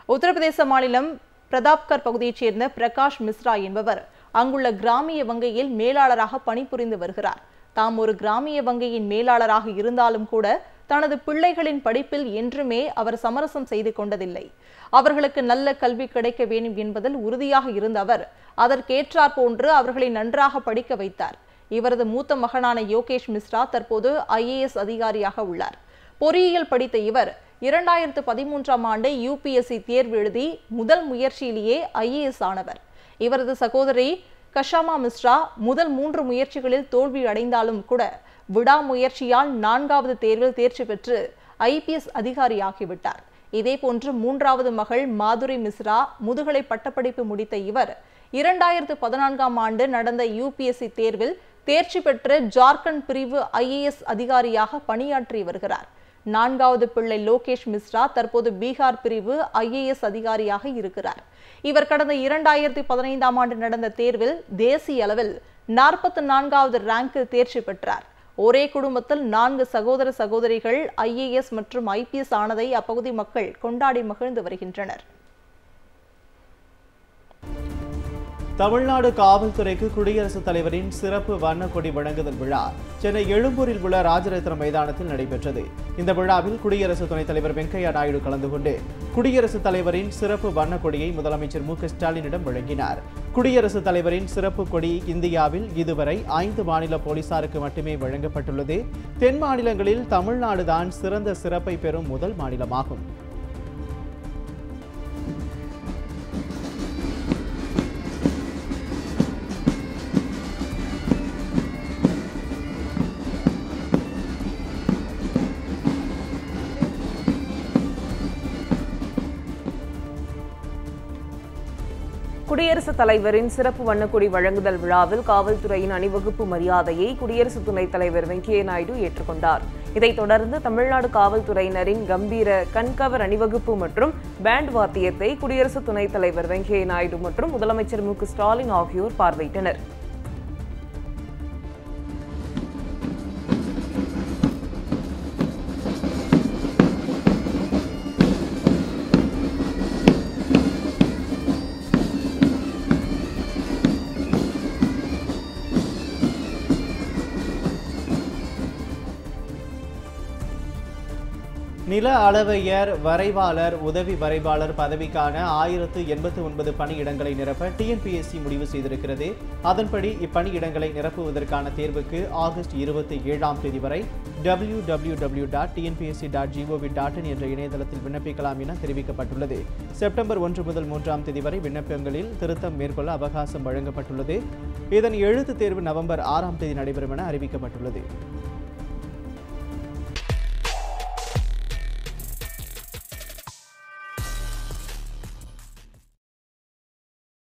உத்தரப்பிரதேச மாநிலம் பிரதாப்கர் பகுதியைச் சேர்ந்த பிரகாஷ் மிஸ்ரா என்பவர் அங்குள்ள கிராமிய வங்கியில் மேலாளராக பணிபுரிந்து வருகிறார் தாம் ஒரு கிராமிய வங்கியின் மேலாளராக இருந்தாலும் கூட தனது பிள்ளைகளின் படிப்பில் என்றுமே அவர் சமரசம் செய்து கொண்டதில்லை அவர்களுக்கு நல்ல கல்வி கிடைக்க வேண்டும் என்பதில் உறுதியாக இருந்த அவர் அதற்கேற்றாற் போன்று அவர்களை நன்றாக படிக்க வைத்தார் இவரது மூத்த மகனான யோகேஷ் மிஸ்ரா தற்போது ஐஏஎஸ் அதிகாரியாக உள்ளார் பொறியியல் படித்த இவர் இரண்டாயிரத்து பதிமூன்றாம் ஆண்டு யூபிஎஸ்சி தேர்வு எழுதி முதல் முயற்சியிலேயே ஐஏஎஸ் ஆனவர் இவரது சகோதரி கஷாமா மிஸ்ரா முதல் மூன்று முயற்சிகளில் தோல்வி அடைந்தாலும் கூட விடாமுயற்சியால் நான்காவது தேர்வில் தேர்ச்சி பெற்று ஐபிஎஸ் அதிகாரியாகிவிட்டார் இதேபோன்று மூன்றாவது மகள் மாதுரி மிஸ்ரா முதுகலை பட்டப்படிப்பு முடித்த இவர் இரண்டாயிரத்து பதினான்காம் ஆண்டு நடந்த யூபிஎஸ்சி தேர்வில் தேர்ச்சி பெற்று ஜார்க்கண்ட் பிரிவு ஐஏஎஸ் அதிகாரியாக பணியாற்றி வருகிறார் நான்காவது பிள்ளை லோகேஷ் மிஸ்ரா தற்போது பீகார் பிரிவு ஐஏஎஸ் அதிகாரியாக இருக்கிறார் இவர் கடந்த இரண்டாயிரத்தி பதினைந்தாம் ஆண்டு நடந்த தேர்வில் தேசிய அளவில் நாற்பத்தி நான்காவது ரேங்கில் தேர்ச்சி பெற்றார் ஒரே குடும்பத்தில் நான்கு சகோதர சகோதரிகள் ஐஏஎஸ் மற்றும் ஐபிஎஸ் ஆனதை அப்பகுதி மக்கள் கொண்டாடி மகிழ்ந்து வருகின்றனர் தமிழ்நாடு காவல்துறைக்கு குடியரசுத் தலைவரின் சிறப்பு வண்ண கொடி வழங்குதல் விழா சென்னை எழும்பூரில் உள்ள ராஜரத்னம் மைதானத்தில் நடைபெற்றது இந்த விழாவில் குடியரசு துணைத் தலைவர் வெங்கையா நாயுடு கலந்து கொண்டு குடியரசுத் தலைவரின் சிறப்பு வண்ண கொடியை முதலமைச்சர் மு க ஸ்டாலினிடம் வழங்கினார் குடியரசுத் தலைவரின் சிறப்பு கொடி இந்தியாவில் இதுவரை ஐந்து மாநில போலீசாருக்கு மட்டுமே வழங்கப்பட்டுள்ளது தென் மாநிலங்களில் தமிழ்நாடுதான் சிறந்த சிறப்பை பெறும் முதல் மாநிலமாகும் குடியரசுத் தலைவரின் சிறப்பு வண்ணக்கொடி வழங்குதல் விழாவில் காவல்துறையின் அணிவகுப்பு மரியாதையை குடியரசு துணைத் தலைவர் வெங்கையா நாயுடு ஏற்றுக்கொண்டார் இதைத் தொடர்ந்து தமிழ்நாடு காவல்துறையினரின் கம்பீர கண்கவர் அணிவகுப்பு மற்றும் பேண்ட் வாத்தியத்தை குடியரசு துணைத் தலைவர் வெங்கையா நாயுடு மற்றும் முதலமைச்சர் மு க ஸ்டாலின் ஆகியோர் பார்வையிட்டனர் நில அளவையர் வரைவாளர் உதவி வரைவாளர் பதவிக்கான ஆயிரத்து எண்பத்து ஒன்பது பணியிடங்களை நிரப்ப டிஎன்பிஎஸ்சி முடிவு செய்திருக்கிறது அதன்படி இப்பணியிடங்களை நிரப்புவதற்கான தேர்வுக்கு ஆகஸ்ட் இருபத்தி ஏழாம் தேதி வரை W W W dot TNPSC dot GOV dot in என்ற இணையதளத்தில் விண்ணப்பிக்கலாம் என தெரிவிக்கப்பட்டுள்ளது செப்டம்பர் ஒன்று முதல் மூன்றாம் தேதி வரை விண்ணப்பங்களில் திருத்தம் மேற்கொள்ள அவகாசம் வழங்கப்பட்டுள்ளது இதன் எழுத்து தேர்வு நவம்பர் ஆறாம் தேதி நடைபெறும் என அறிவிக்கப்பட்டுள்ளது